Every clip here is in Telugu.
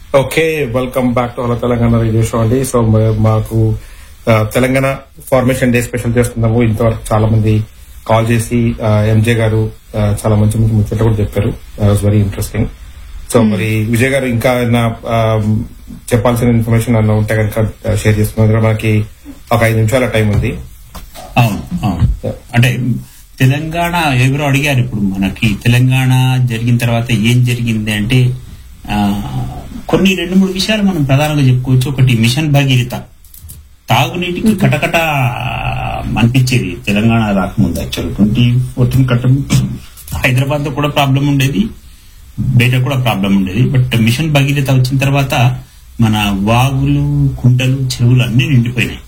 Okay welcome back to hello Telangana radio show అండి సో మ- మాకు ఆ, తెలంగాణ ఫార్మేషన్ డే స్పెషల్ చేస్తున్నాము ఇంతవరకు చాలా మంది కాల్ చేసి ఎంజే గారు ఆ, చాలా మంచి మంచి ముచ్చట కూడా చెప్పారు వాజ్ వెరీ ఇంట్రెస్టింగ్ సో మరి విజయ్ గారు ఇంకా ఏమైనా, ఆ, చెప్పాల్సిన ఇన్ఫర్మేషన్ అన్న ఉంటే కనుక షేర్ చేస్తున్నాం ఎందుకంటే మనకి ఒక ఐదు నిమిషాల టైం ఉంది అవును అవును అంటే తెలంగాణ ఎవరో అడిగారు ఇప్పుడు మనకి తెలంగాణ జరిగిన తర్వాత ఏం జరిగింది అంటే ఆ, కొన్ని రెండు మూడు విషయాలు మనం ప్రధానంగా చెప్పుకోవచ్చు ఒకటి మిషన్ భగీరథ తాగునీటికి కటకట అనిపించేది తెలంగాణ రాకముందు యాక్చువల్ ట్వంటీ ఫోర్టీన్ కట్టం హైదరాబాద్ లో కూడా ప్రాబ్లం ఉండేది బయట కూడా ప్రాబ్లం ఉండేది బట్ మిషన్ భగీరథ వచ్చిన తర్వాత మన వాగులు కుంటలు చెరువులు అన్ని నిండిపోయినాయి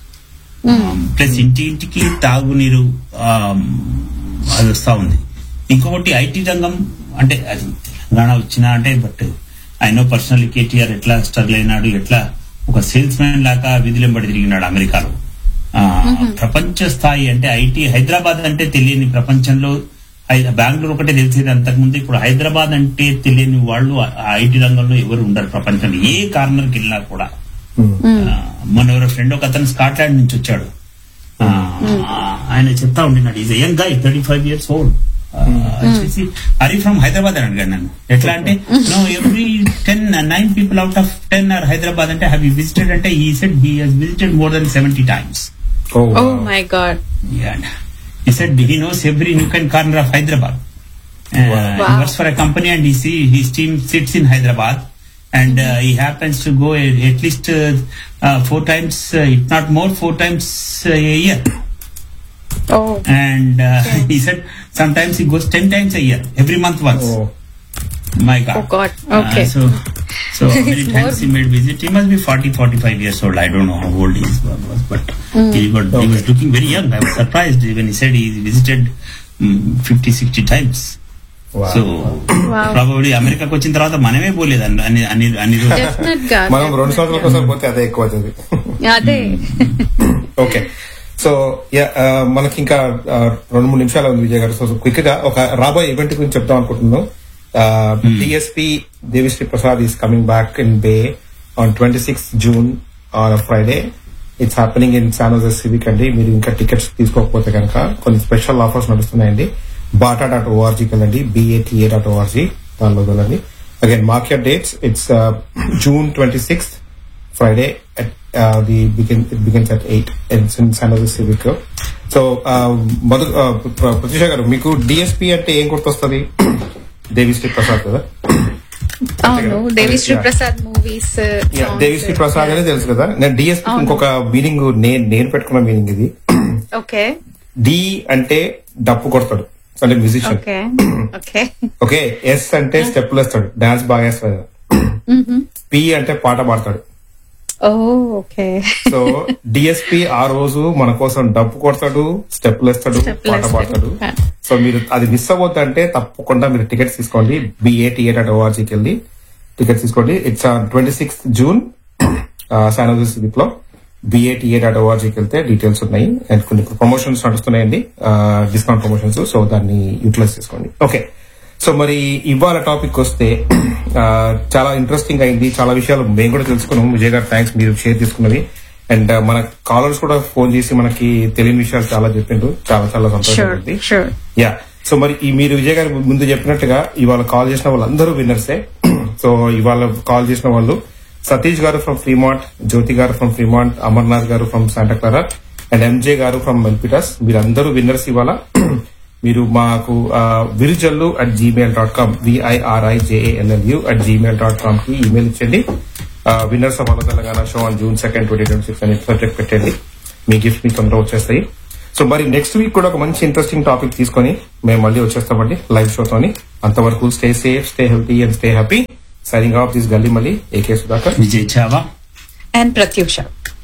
ప్లస్ ఇంటి ఇంటికి తాగునీరు ఆమ్, అది వస్తా ఉంది ఇంకొకటి ఐటీ రంగం అంటే అది తెలంగాణ వచ్చినా అంటే but I know personal KTR ఎట్లా స్ట్రగుల్ అయినాడు ఎట్లా ఒక సేల్స్ మ్యాన్ లాగా విధులెంబడి తిరిగినాడు అమెరికాలో ఆ, ప్రపంచ స్థాయి అంటే ఐటీ హైదరాబాద్ అంటే తెలియని ప్రపంచంలో హై- బెంగళూరు ఒకటే తెలిసేది అంతకుముందు ఇప్పుడు హైదరాబాద్ అంటే తెలియని వాళ్ళు ఆ ఐటీ రంగంలో ఎవరు ఉండరు ప్రపంచంలో ఏ కార్నర్కి వెళ్ళినా కూడా ఆ, మన ఎవరో ఫ్రెండ్ ఒక అతను స్కాట్లాండ్ నుంచి వచ్చాడు ఆ, ఆయన చెప్తా ఉండినాడు is young guy thirty five years old వచ్చేసి అరీ ఫ్రమ్ హైదరాబాద్ అని అడిగాడు నన్ను ఎట్లా అంటే no every ten nine people out of ten are Hyderabad అంటే హ్యావ్ విజిటెడ్ అంటే he said he he's visited more than seventy times oh Oh my god. Yeah. He said he knows every nook and corner of Hyderabad. Uh, Wow. He works for a company and he see, his team sits in Hyderabad and uh, he happens to go a- at least uh, uh, four times, uh, if not more, four times uh, a year. Oh. And uh, he said sometimes he goes ten times a year, every month once. Oh My God. Oh God. Uh, Okay. so, so how many It's times he more- made visit? He must be 40, 45 years old. I don't know how old he is, was, but he, got, he was looking very young. I was surprised when he said he visited um, 50, 60 times. Wow. So Wow. Probably అమెరికాకి వచ్చిన తర్వాత మనమే పోలేదు అన్ని అన్ని అన్ని అన్ని రోజులు Definite గా. మనం రెండు సంవత్సరాల కోసం పోతే అదే ఎక్కువ అవుతుంది అదే ఓకే సో యా మనకి ఇంకా ఆ, రెండు మూడు నిమిషాలు ఉంది విజయ్ గారు సో క్విక్ గా ఒక రాబోయే ఈవెంట్ గురించి చెప్దాం అనుకుంటున్నాం DSP Devi Sri Prasad is coming back in Bay on twenty six June on Friday it's happening in San Jose civic అండి మీరు ఇంకా టికెట్స్ తీసుకోకపోతే కనుక కొన్ని స్పెషల్ ఆఫర్స్ నడుస్తున్నాయండి బాటా డాట్ ఓఆర్జీకి వెళ్ళండి బిఏటిఏ డాట్ ఓఆర్జీ దానిలో వెళ్ళండి again market dates it's June twenty sixth Friday at uh, the begin it begins at eight in San San Jose Civic Club. So Madhu Pratisha గారు మీకు డిఎస్పి అంటే ఏం గుర్తొస్తుంది దేవిశ్రీ ప్రసాద్ కదా అవును Devi Sri Yeah. Prasad movies Yeah, Devi Sri Prasad అనేది తెలుసు కదా నేను డిఎస్పి అవును. ఇంకొక మీనింగ్ నేను నేను పెట్టుకున్న మీనింగ్ ఇది ఓకే డి అంటే డప్పు కొడతాడు అంటే musician okay okay okay yes అంటే స్టెప్లు వేస్తాడు డాన్స్ బాగా వేస్తాడు పి అంటే పాట పాడతాడు ఓ ఓకే సో డిఎస్పి ఆ రోజు మన కోసం డబ్బు కొడతాడు స్టెప్లు వేస్తాడు Step పాట వేస్తాడు. పాడతాడు సో మీరు అది మిస్ అవ్వద్దంటే తప్పకుండా మీరు టికెట్స్ తీసుకోండి బిఏటిఏ డాట్ ఓఆర్జీకి వెళ్ళి టికెట్స్ తీసుకోండి it's twenty sixth June San Jose civic లో బిఏటిఏ డాట్ ఓఆర్జీకి వెళ్తే డీటెయిల్స్ ఉన్నాయి అండ్ కొన్ని ప్రమోషన్స్ నడుస్తున్నాయండి డిస్కౌంట్ ప్రమోషన్స్ సో దాన్ని యూటిలైజ్ చేసుకోండి ఓకే సో మరి ఇవాళ టాపిక్ వస్తే ఆ, చాలా ఇంట్రెస్టింగ్ అయింది చాలా విషయాలు మేము కూడా తెలుసుకున్నాం విజయ్ గారు థ్యాంక్స్ మీరు షేర్ చేసుకున్నది అండ్ మన కాలర్స్ కూడా ఫోన్ చేసి మనకి తెలియని విషయాలు చాలా చెప్పిండ్రు చాలా చాలా సంతోషం షూర్ ఉంది షూర్ యా సో మరి ఈ మీరు విజయ్ గారు ముందు చెప్పినట్టుగా ఇవాళ కాల్ చేసిన వాళ్ళందరూ విన్నర్సే సో ఇవాళ కాల్ చేసిన వాళ్ళు సతీష్ గారు ఫ్రమ్ ఫ్రీమాంట్ జ్యోతి గారు ఫ్రమ్ ఫ్రీమాంట్ అమర్నాథ్ గారు ఫ్రమ్ శాంటక్లారా అండ్ ఎంజే గారు ఫ్రమ్ మెల్పిటాస్ మీరందరూ విన్నర్స్ ఇవాళ మీరు మాకు విరుజల్లు at Gmail dot com విఐఆర్ఐజేఏఎల్ఎల్యూ at Gmail dot com కి email ఇచ్చండి winners of Telangana show on June second twenty twenty six అని సబ్జెక్ట్ పెట్టండి మీ గిఫ్ట్ మీ తొందరగా వచ్చేస్తాయి సో మరి నెక్స్ట్ వీక్ కూడా ఒక మంచి ఇంట్రెస్టింగ్ టాపిక్ తీసుకొని మేము మళ్ళీ వచ్చేస్తామండి లైవ్ షోతోని అంతవరకు stay safe stay healthy and stay happy signing off this గల్లీ మళ్ళీ ఏకే సుధాకర్ విజయ్ చావా అండ్ ప్రత్యూష